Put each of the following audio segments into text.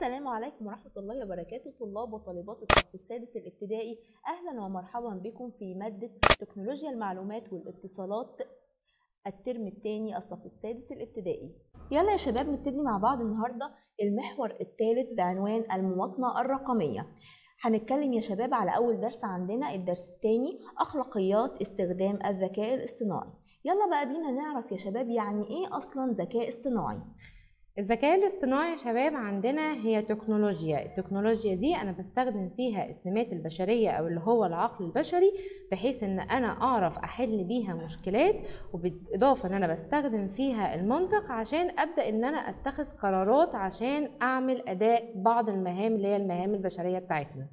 السلام عليكم ورحمة الله وبركاته طلاب وطالبات الصف السادس الابتدائي أهلا ومرحبا بكم في مادة تكنولوجيا المعلومات والاتصالات الترم الثاني الصف السادس الابتدائي يلا يا شباب نبتدي مع بعض النهاردة المحور الثالث بعنوان المواطنة الرقمية هنتكلم يا شباب على أول درس عندنا الدرس الثاني أخلاقيات استخدام الذكاء الاصطناعي يلا بقى بينا نعرف يا شباب يعني إيه أصلا ذكاء اصطناعي الذكاء الاصطناعي يا شباب عندنا هي تكنولوجيا التكنولوجيا دي انا بستخدم فيها السمات البشريه او اللي هو العقل البشري بحيث ان انا اعرف احل بيها مشكلات وبالاضافه ان انا بستخدم فيها المنطق عشان ابدا ان انا اتخذ قرارات عشان اعمل اداء بعض المهام اللي هي المهام البشريه بتاعتنا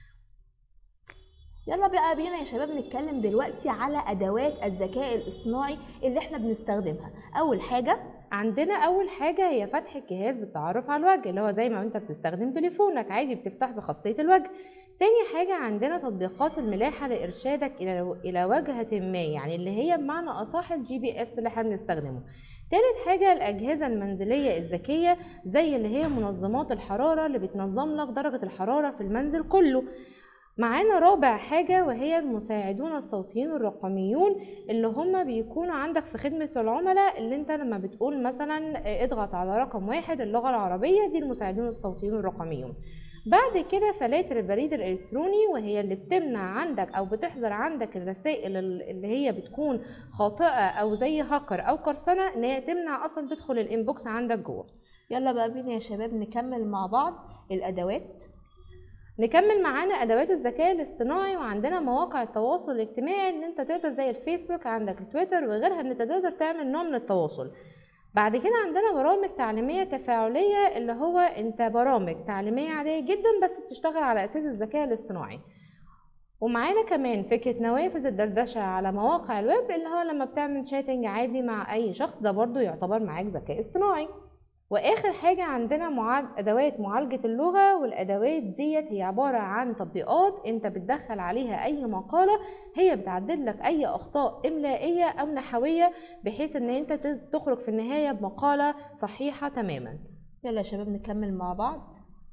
يلا بقى بينا يا شباب نتكلم دلوقتي على ادوات الذكاء الاصطناعي اللي احنا بنستخدمها اول حاجه عندنا اول حاجه هي فتح الجهاز بالتعرف على الوجه اللي هو زي ما انت بتستخدم تليفونك عادي بتفتح بخاصيه الوجه تاني حاجة عندنا تطبيقات الملاحة لإرشادك إلى إلى وجهة ما يعني اللي هي بمعنى أصح الجي بي إس اللي احنا بنستخدمه. تالت حاجة الأجهزة المنزلية الذكية زي اللي هي منظمات الحرارة اللي بتنظم لك درجة الحرارة في المنزل كله. معانا رابع حاجة وهي المساعدون الصوتيين الرقميون اللي هم بيكونوا عندك في خدمة العملاء اللي انت لما بتقول مثلا اضغط على رقم واحد اللغة العربية دي المساعدون الصوتيين الرقميون بعد كده فلاتر البريد الالكتروني وهي اللي بتمنع عندك او بتحظر عندك الرسائل اللي هي بتكون خاطئه او زي هاكر او قرصنه ان هي تمنع اصلا تدخل الانبوكس عندك جوه يلا بقى بينا يا شباب نكمل مع بعض الادوات نكمل معانا ادوات الذكاء الاصطناعي وعندنا مواقع التواصل الاجتماعي ان انت تقدر زي الفيسبوك عندك التويتر وغيرها ان انت تقدر تعمل نوع من التواصل بعد كده عندنا برامج تعليميه تفاعليه اللي هو انت برامج تعليميه عاديه جدا بس بتشتغل على اساس الذكاء الاصطناعي ومعانا كمان فكرة نوافذ الدردشة على مواقع الويب اللي هو لما بتعمل شاتنج عادي مع أي شخص ده برضو يعتبر معاك ذكاء اصطناعي واخر حاجه عندنا معاد ادوات معالجه اللغه والادوات ديت هي عباره عن تطبيقات انت بتدخل عليها اي مقاله هي بتعدل لك اي اخطاء املائيه او نحويه بحيث ان انت تخرج في النهايه بمقاله صحيحه تماما يلا يا شباب نكمل مع بعض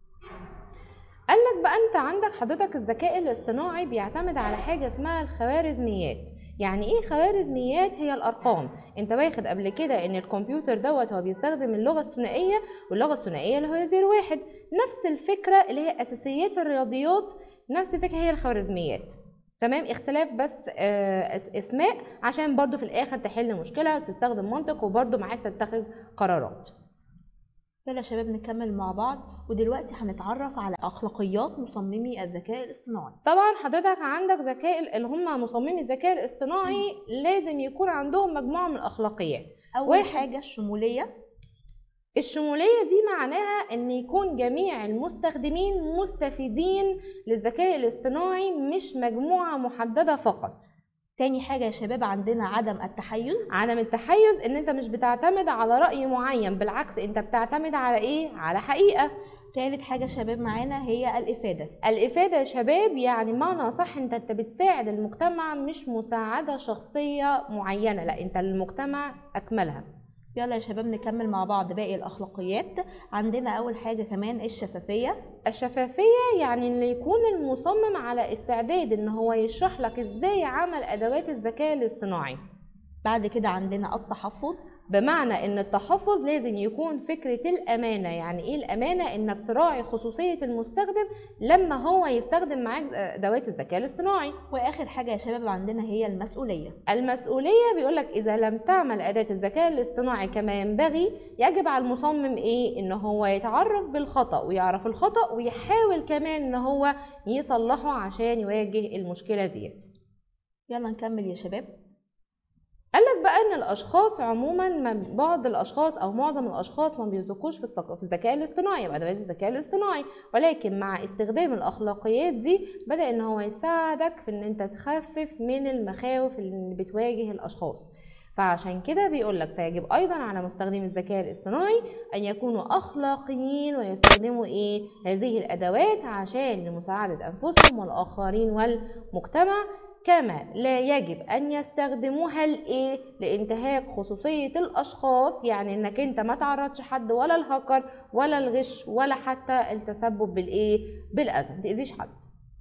قال لك بقى انت عندك حضرتك الذكاء الاصطناعي بيعتمد على حاجه اسمها الخوارزميات يعني ايه خوارزميات هي الارقام انت واخد قبل كده ان الكمبيوتر دوت هو بيستخدم اللغه الثنائيه واللغه الثنائيه اللي هو زيرو واحد نفس الفكره اللي هي اساسيات الرياضيات نفس الفكره هي الخوارزميات تمام اختلاف بس آه اسماء عشان برضو في الاخر تحل مشكله وتستخدم منطق وبرضو معاك تتخذ قرارات يلا يا شباب نكمل مع بعض ودلوقتي هنتعرف على اخلاقيات مصممي الذكاء الاصطناعي طبعا حضرتك عندك ذكاء اللي هم مصممي الذكاء الاصطناعي لازم يكون عندهم مجموعه من الاخلاقيات اول واحد. حاجه الشموليه الشموليه دي معناها ان يكون جميع المستخدمين مستفيدين للذكاء الاصطناعي مش مجموعه محدده فقط تاني حاجة يا شباب عندنا عدم التحيز عدم التحيز ان انت مش بتعتمد على رأي معين بالعكس انت بتعتمد على ايه على حقيقة تالت حاجة شباب معانا هي الإفادة الإفادة يا شباب يعني معنى صح انت انت بتساعد المجتمع مش مساعدة شخصية معينة لا انت المجتمع أكملها يلا يا شباب نكمل مع بعض باقي الاخلاقيات عندنا اول حاجه كمان الشفافيه الشفافيه يعني ان يكون المصمم على استعداد ان هو يشرح لك ازاي عمل ادوات الذكاء الاصطناعي بعد كده عندنا التحفظ بمعنى ان التحفظ لازم يكون فكرة الامانة يعني ايه الامانة انك تراعي خصوصية المستخدم لما هو يستخدم معاك ادوات الذكاء الاصطناعي واخر حاجة يا شباب عندنا هي المسؤولية المسؤولية بيقولك اذا لم تعمل اداة الذكاء الاصطناعي كما ينبغي يجب على المصمم ايه ان هو يتعرف بالخطأ ويعرف الخطأ ويحاول كمان ان هو يصلحه عشان يواجه المشكلة ديت يلا نكمل يا شباب قال لك بقى ان الاشخاص عموما بعض الاشخاص او معظم الاشخاص ما بيثقوش في في الذكاء الاصطناعي بادوات الذكاء الاصطناعي ولكن مع استخدام الاخلاقيات دي بدا ان هو يساعدك في ان انت تخفف من المخاوف اللي بتواجه الاشخاص فعشان كده بيقول لك فيجب ايضا على مستخدمي الذكاء الاصطناعي ان يكونوا اخلاقيين ويستخدموا ايه هذه الادوات عشان لمساعده انفسهم والاخرين والمجتمع كما لا يجب ان يستخدموها لايه لانتهاك خصوصيه الاشخاص يعني انك انت ما تعرضش حد ولا الهكر ولا الغش ولا حتى التسبب بالايه بالاذى ما تاذيش حد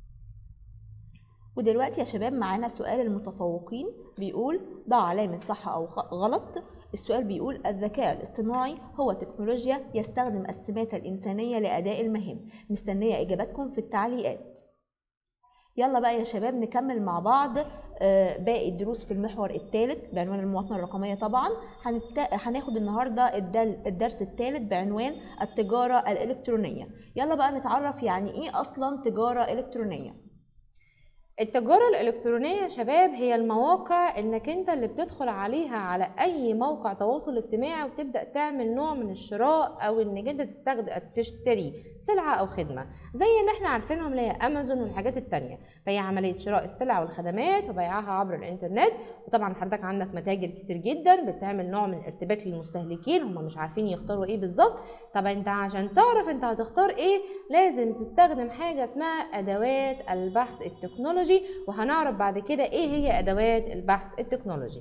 ودلوقتي يا شباب معانا سؤال المتفوقين بيقول ضع علامة صح أو خ- غلط السؤال بيقول الذكاء الاصطناعي هو تكنولوجيا يستخدم السمات الإنسانية لأداء المهام مستنية إجاباتكم في التعليقات يلا بقى يا شباب نكمل مع بعض آه، باقي الدروس في المحور الثالث بعنوان المواطنة الرقمية طبعا هنبت... هناخد النهاردة الدل... الدرس الثالث بعنوان التجارة الإلكترونية يلا بقى نتعرف يعني إيه أصلا تجارة إلكترونية التجارة الإلكترونية يا شباب هي المواقع إنك أنت اللي بتدخل عليها على أي موقع تواصل اجتماعي وتبدأ تعمل نوع من الشراء أو إنك أنت تستخدم تشتري سلعة أو خدمة زي اللي احنا عارفينهم اللي هي أمازون والحاجات التانية فهي عملية شراء السلع والخدمات وبيعها عبر الإنترنت وطبعا حضرتك عندك متاجر كتير جدا بتعمل نوع من الارتباك للمستهلكين هم مش عارفين يختاروا ايه بالظبط طب انت عشان تعرف انت هتختار ايه لازم تستخدم حاجة اسمها أدوات البحث التكنولوجي وهنعرف بعد كده ايه هي أدوات البحث التكنولوجي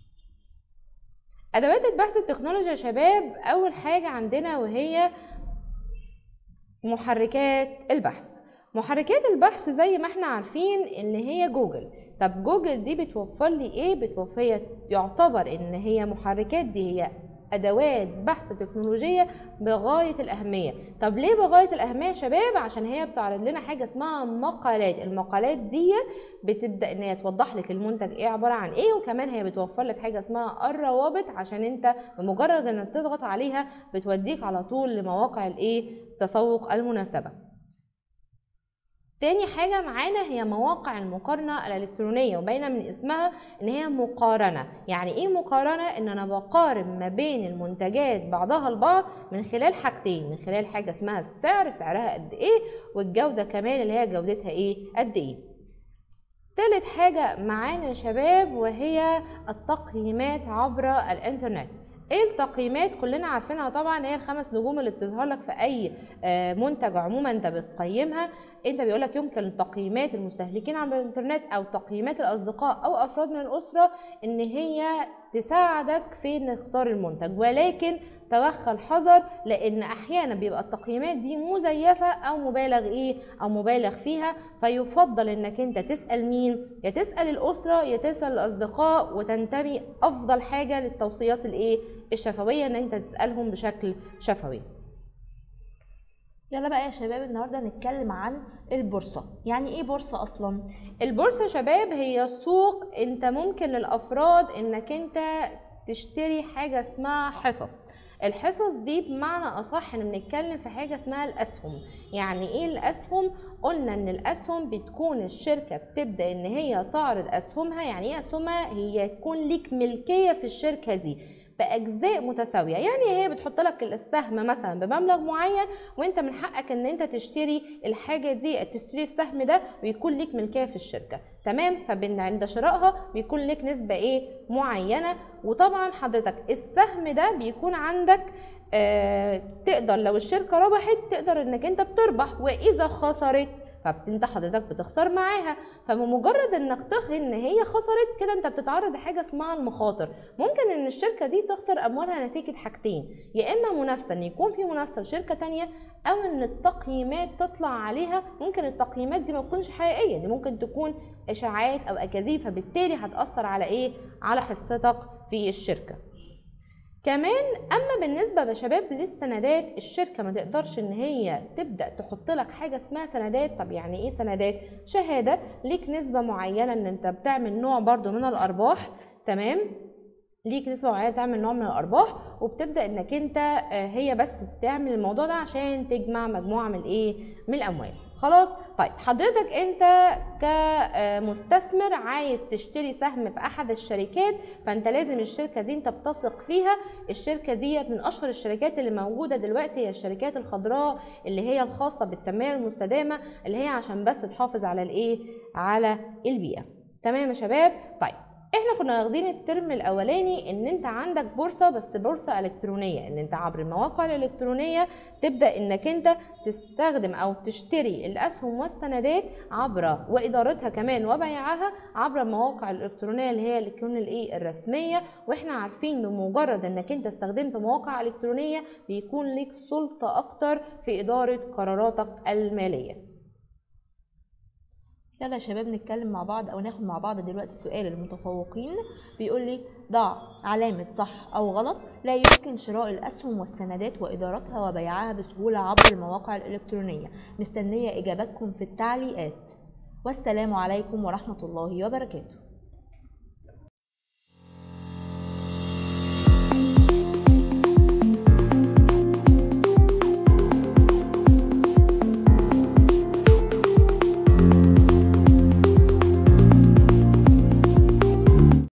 أدوات البحث التكنولوجي يا شباب أول حاجة عندنا وهي محركات البحث محركات البحث زي ما احنا عارفين ان هي جوجل طب جوجل دي بتوفر لي ايه بتوفر يعتبر ان هي محركات دي هي ادوات بحث تكنولوجيه بغايه الاهميه طب ليه بغايه الاهميه يا شباب عشان هي بتعرض لنا حاجه اسمها مقالات المقالات دي بتبدا ان هي توضح لك المنتج ايه عباره عن ايه وكمان هي بتوفر لك حاجه اسمها الروابط عشان انت بمجرد انك تضغط عليها بتوديك على طول لمواقع الايه التسوق المناسبه تاني حاجة معانا هي مواقع المقارنة الإلكترونية وباينة من اسمها إن هي مقارنة، يعني إيه مقارنة؟ إن أنا بقارن ما بين المنتجات بعضها البعض من خلال حاجتين، من خلال حاجة اسمها السعر سعرها قد إيه، والجودة كمان اللي هي جودتها إيه؟ قد إيه. تالت حاجة معانا يا شباب وهي التقييمات عبر الإنترنت. ايه التقييمات كلنا عارفينها طبعا هي الخمس نجوم اللي بتظهر لك في اي آه، منتج عموما انت بتقيمها انت بيقول لك يمكن تقييمات المستهلكين عبر الانترنت او تقييمات الاصدقاء او افراد من الاسره ان هي تساعدك في انك تختار المنتج ولكن توخى الحذر لان احيانا بيبقى التقييمات دي مزيفه او مبالغ ايه او مبالغ فيها فيفضل انك انت تسال مين يا تسال الاسره يا تسال الاصدقاء وتنتمي افضل حاجه للتوصيات الايه الشفويه ان انت تسالهم بشكل شفوي يلا بقى يا شباب النهارده نتكلم عن البورصة يعني ايه بورصة اصلا البورصه يا شباب هي سوق انت ممكن للافراد انك انت تشتري حاجه اسمها حصص الحصص دي بمعنى اصح ان بنتكلم في حاجه اسمها الاسهم يعني ايه الاسهم قلنا ان الاسهم بتكون الشركه بتبدا ان هي تعرض اسهمها يعني ايه اسهمها هي يكون ليك ملكيه في الشركه دي باجزاء متساويه يعني هي بتحط لك السهم مثلا بمبلغ معين وانت من حقك ان انت تشتري الحاجه دي تشتري السهم ده ويكون ليك ملكيه في الشركه تمام فبين عند شرائها بيكون لك نسبه ايه معينه وطبعا حضرتك السهم ده بيكون عندك آه تقدر لو الشركه ربحت تقدر انك انت بتربح واذا خسرت فانت حضرتك بتخسر معاها فبمجرد انك تخ ان هي خسرت كده انت بتتعرض لحاجه اسمها المخاطر ممكن ان الشركه دي تخسر اموالها نتيجه حاجتين يا اما منافسه ان يكون في منافسه لشركه تانية او ان التقييمات تطلع عليها ممكن التقييمات دي ما تكونش حقيقيه دي ممكن تكون اشاعات او اكاذيب فبالتالي هتاثر على ايه على حصتك في الشركه كمان اما بالنسبه يا شباب للسندات الشركه ما تقدرش ان هي تبدا تحط لك حاجه اسمها سندات طب يعني ايه سندات شهاده ليك نسبه معينه ان انت بتعمل نوع برضو من الارباح تمام ليك نسبه معينه تعمل نوع من الارباح وبتبدا انك انت آه، هي بس بتعمل الموضوع ده عشان تجمع مجموعه من الايه من الاموال خلاص طيب حضرتك انت كمستثمر عايز تشتري سهم في احد الشركات فانت لازم الشركه دي انت بتثق فيها الشركه دي من اشهر الشركات اللي موجوده دلوقتي هي الشركات الخضراء اللي هي الخاصه بالتنميه المستدامه اللي هي عشان بس تحافظ على الايه على البيئه تمام يا شباب طيب احنا كنا واخدين الترم الاولاني ان انت عندك بورصه بس بورصه الكترونيه ان انت عبر المواقع الالكترونيه تبدا انك انت تستخدم او تشتري الاسهم والسندات عبر وادارتها كمان وبيعها عبر المواقع الالكترونيه اللي هي الالكترون الايه الرسميه واحنا عارفين بمجرد انك انت استخدمت مواقع الكترونيه بيكون ليك سلطه اكتر في اداره قراراتك الماليه يلا يا شباب نتكلم مع بعض او ناخد مع بعض دلوقتي سؤال المتفوقين بيقول لي ضع علامة صح او غلط لا يمكن شراء الاسهم والسندات وادارتها وبيعها بسهولة عبر المواقع الالكترونية مستنية اجاباتكم في التعليقات والسلام عليكم ورحمة الله وبركاته